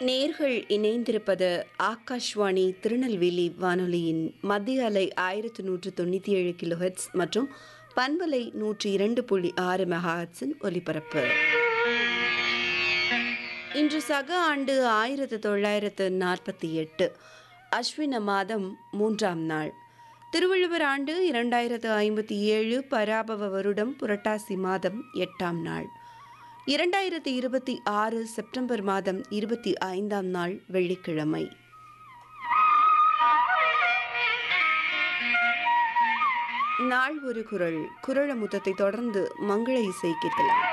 நேர்கள் இணைந்திருப்பது ஆகாஷ்வாணி திருநெல்வேலி வானொலியின் மத்திய அலை ஆயிரத்து நூற்று தொண்ணூற்றி ஏழு கிலோஹெட்ஸ் மற்றும் பண்பலை நூற்றி இரண்டு புள்ளி ஆறு மெகாஹெட்ஸின் ஒலிபரப்பு இன்று சக ஆண்டு ஆயிரத்து தொள்ளாயிரத்து நாற்பத்தி எட்டு அஸ்வின மாதம் மூன்றாம் நாள் திருவள்ளுவர் ஆண்டு இரண்டாயிரத்து ஐம்பத்தி ஏழு பராபவ வருடம் புரட்டாசி மாதம் எட்டாம் நாள் இரண்டாயிரத்தி இருபத்தி ஆறு செப்டம்பர் மாதம் இருபத்தி ஐந்தாம் நாள் வெள்ளிக்கிழமை நாள் ஒரு குரல் குரல முத்தத்தை தொடர்ந்து மங்கள இசை கேட்கலாம்